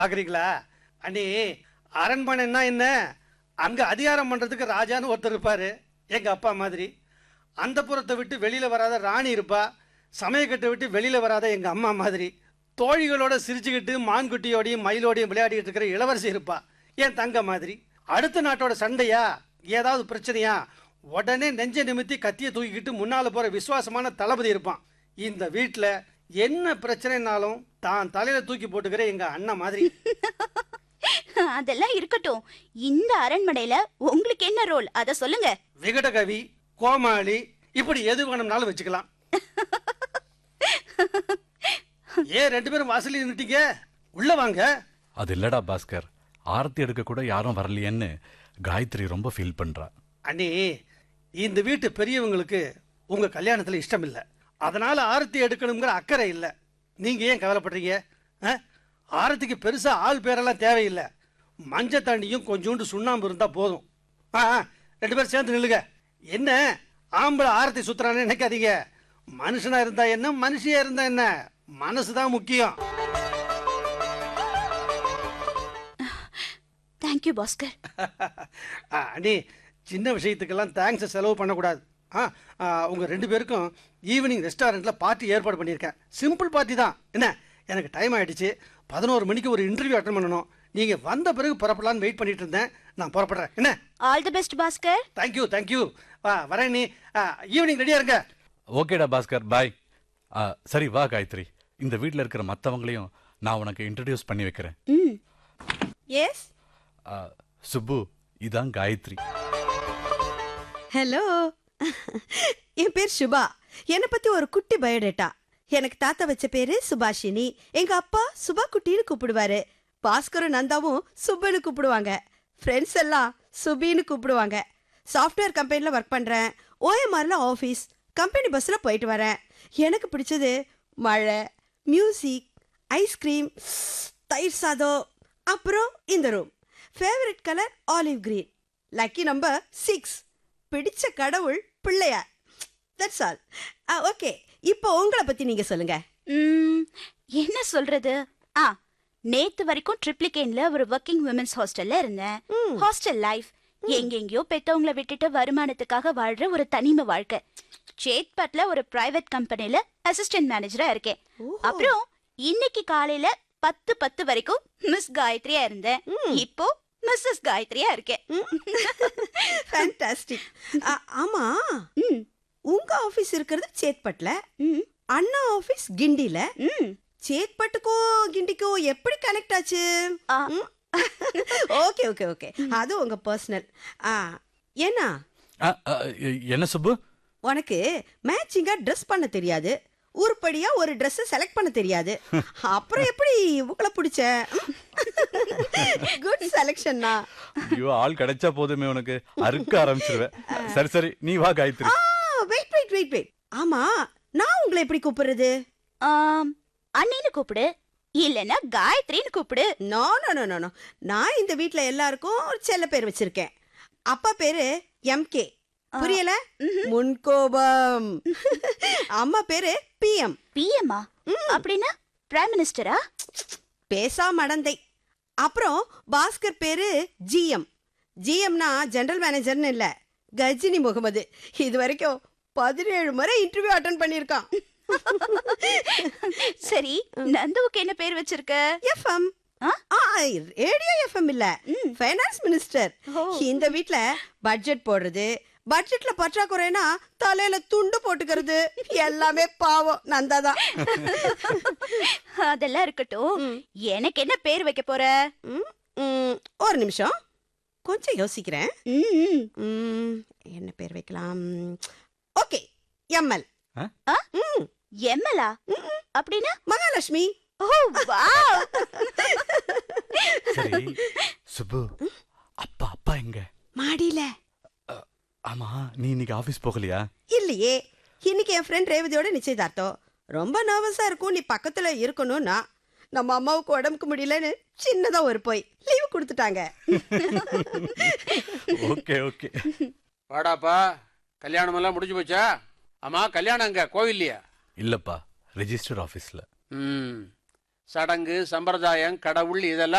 பாக்குறீங்களா அண்ணி அரண்மனைன்னா என்ன அங்க அதிகாரம் பண்றதுக்கு ராஜான்னு ஒருத்தர் இருப்பாரு எங்க அப்பா மாதிரி அந்த புறத்தை விட்டு வெளியில வராத ராணி இருப்பா சமயக்கட்டை விட்டு வெளியில வராத எங்க அம்மா மாதிரி தோழிகளோட சிரிச்சுக்கிட்டு மான்குட்டியோடையும் மயிலோடையும் விளையாடிட்டு இருக்கிற இளவரசி இருப்பா என் தங்க மாதிரி அடுத்த நாட்டோட சண்டையா ஏதாவது பிரச்சனையா உடனே நெஞ்ச நிமித்தி கத்தியை தூக்கிக்கிட்டு முன்னால போற விசுவாசமான தளபதி இருப்பான் இந்த வீட்டுல என்ன பிரச்சனைனாலும் தான் தலையில தூக்கி போட்டுக்கிற எங்க அண்ணன் மாதிரி அதெல்லாம் இருக்கட்டும் இந்த அரண்மனையில உங்களுக்கு என்ன ரோல் அத சொல்லுங்க விகடகவி கோமாளி இப்படி எது வேணும்னாலும் வச்சுக்கலாம் ஏன் ரெண்டு பேரும் வாசலில் நின்னுட்டீங்க உள்ள வாங்க அது இல்லடா பாஸ்கர் ஆரத்தி எடுக்க கூட யாரும் வரலையேன்னு காயத்ரி ரொம்ப ஃபீல் பண்றா அண்ணி இந்த வீட்டு பெரியவங்களுக்கு உங்க கல்யாணத்துல இஷ்டம் இல்லை அதனால ஆரத்தி எடுக்கணுங்கிற அக்கறை இல்லை நீங்க ஏன் கவலைப்படுறீங்க ஆ? ஆரத்திக்கு பெருசா ஆள் பேரெல்லாம் தேவையில்லை மஞ்சள் தண்ணியும் கொஞ்சோண்டு சுண்ணாம்பு இருந்தா போதும் ஆ ஆ, ரெண்டு பேரும் சேர்ந்து நில்லுங்க என்ன ஆம்பளை ஆரத்தி சுத்துறான்னு நினைக்காதீங்க மனுஷனா இருந்தா என்ன மனுஷியா இருந்தா என்ன மனசு தான் முக்கியம் தேங்க்யூ பாஸ்கர் ஆ, அண்ணி சின்ன விஷயத்துக்கெல்லாம் தேங்க்ஸ் செலவு பண்ணக்கூடாது ஆ ஆ, உங்க ரெண்டு பேருக்கும் ஈவினிங் ரெஸ்டாரண்ட்ல பார்ட்டி ஏற்பாடு பண்ணியிருக்கேன் சிம்பிள் பார்ட்டி தான் என்ன எனக்கு டைம் ஆயிடுச்சு பதினோரு மணிக்கு ஒரு இன்டர்வியூ அட்டன் பண்ணணும் நீங்க வந்த பிறகு புறப்படலான்னு வெயிட் பண்ணிட்டு இருந்தேன் நான் புறப்படுறேன் என்ன all the best Bhaskar thank you thank you வா வரேன் நீ ஈவினிங் ரெடியா இருங்க ஓகேடா பாஸ்கர் பாய் சரி வா காயத்ரி இந்த வீட்டில் இருக்கிற மற்றவங்களையும் நான் உனக்கு இன்ட்ரடியூஸ் பண்ணி வைக்கிறேன் ம் எஸ் ஆ, சுப்பு இதான் காயத்ரி ஹலோ என் பேர் சுபா என்னை பத்தி ஒரு குட்டி பயோடேட்டா எனக்கு தாத்தா வச்ச பேரு சுபாஷினி எங்க அப்பா சுபா குட்டின்னு கூப்பிடுவாரு பாஸ்கரும் நந்தாவும் சுப்புன்னு கூப்பிடுவாங்க ஃப்ரெண்ட்ஸ் எல்லாம் சுபின்னு கூப்பிடுவாங்க சாஃப்ட்வேர் கம்பெனியில் ஒர்க் பண்ணுறேன் ஓஎம்ஆர்ல ஆஃபீஸ் கம்பெனி பஸ்ஸில் போயிட்டு வரேன் எனக்கு பிடிச்சது மழை மியூசிக் ஐஸ்கிரீம் தயிர் சாதம் அப்புறம் இந்த room favourite colour olive green lucky number six பிடிச்ச கடவுள் பிள்ளையார் தட்ஸ் ஆல் ஓகே இப்போ உங்களை பத்தி நீங்க சொல்லுங்க ம், என்ன சொல்றது ஆ நேத்து வரைக்கும் ட்ரிப்ளிகேன்ல ஒரு ஒர்க்கிங் விமன்ஸ் ஹாஸ்டல்ல இருந்தேன் ஹாஸ்டல் லைஃப் எங்கெங்கயோ பெத்தவங்கள விட்டுட்டு வருமானத்துக்காக வாழ்ற ஒரு தனிமை வாழ்க்கை சேத்பட்ல ஒரு பிரைவேட் கம்பெனில அசிஸ்டன்ட் மேனேஜரா இருக்கேன் அப்புறம் இன்னைக்கு காலையில பத்து பத்து வரைக்கும் மிஸ் காயத்ரியா இருந்தேன் இப்போ மிஸ்ஸஸ் காயத்ரியா இருக்கேன் ஃபேண்டாஸ்டிக் ஆமா ம், உங்க ஆபீஸ் இருக்கிறது சேத்பட்ல ம், அண்ணா ஆபீஸ் கிண்டில ம். சேத்பட்டுக்கும் கிண்டிக்கும் எப்படி கனெக்ட் ஆச்சு ஆ. ஓகே ஓகே ஓகே அது உங்க பர்சனல் ஏன்னா ஆ, ஆ, என்ன சுப்பு உனக்கு மேட்சிங்கா ட்ரெஸ் பண்ண தெரியாது உருப்படியா ஒரு Dress செலக்ட் பண்ண தெரியாது அப்புறம் எப்படி உங்களை பிடிச்ச குட் செலெக்ஷன்னா ஐயோ ஆள் கிடைச்சா போதுமே உனக்கு அறுக்க ஆரம்பிச்சிருவேன் சரி சரி நீ வா Gayathri wait wait wait wait ஆமா நான் உங்களை எப்படி கூப்பிடுறது ஆம், அண்ணின்னு கூப்பிடு இல்லனா காயத்ரின்னு கூப்பிடு no no no no no நான் இந்த வீட்ல எல்லாருக்கும் ஒரு செல்ல பேர் வச்சிருக்கேன் அப்பா பேரு எம்கே புரியல முன்கோபம் அம்மா பேரு பிஎம் பிஎம்மா அப்படின்னா பிரைம் மினிஸ்டரா பேசா மடந்தை அப்புறம் பாஸ்கர் பேரு ஜிஎம் ஜிஎம்னா ஜெனரல் மேனேஜர்னு இல்ல கஜினி முகமது இது வரைக்கும் பதினேழு முறை இன்டர்வியூ அட்டன் பண்ணியிருக்கான் சரி நந்துவுக்கு என்ன பேர் வச்சிருக்க எஃப்எம் ஆ? ரேடியோ எஃப்எம் இல்ல ஃபைனான்ஸ் மினிஸ்டர் ஓ. இந்த வீட்ல பட்ஜெட் போடுறது பட்ஜெட்ல பற்றாக்குறைனா தலையில துண்டு போட்டுக்கிறது எல்லாமே பாவம் நந்தாதான் அதெல்லாம் இருக்கட்டும் எனக்கு என்ன பேர் வைக்க போற ம், ம், ஒரு நிமிஷம் கொஞ்சம் யோசிக்கிறேன் ம், ம். ம், என்ன பேர் வைக்கலாம் ஓகே எம்எல் ஆ? எம்மலா அப்படின்னா மகாலட்சுமி ஓ வாவ் சரி சுப்பு அப்பா அப்பா எங்க மாடியில ஆமா நீ இன்னைக்கு ஆபீஸ் போகலையா இல்லையே இன்னைக்கு என் ஃப்ரெண்ட் ரேவதியோட நிச்சயதார்த்தம் ரொம்ப நர்வஸா இருக்கும் நீ பக்கத்துல இருக்கணும்னா நம்ம அம்மாவுக்கு உடம்புக்கு முடியலன்னு சின்னதா ஒரு போய் லீவு கொடுத்துட்டாங்க ஓகே ஓகே வாடாப்பா கல்யாணம் எல்லாம் முடிஞ்சு போச்சா ஆமா கல்யாணம் அங்க கோவில்லையா இல்லப்பா ரெஜிஸ்டர் ஆபீஸ்ல ம் சடங்கு சம்பிரதாயம் கடவுள் இதெல்லாம்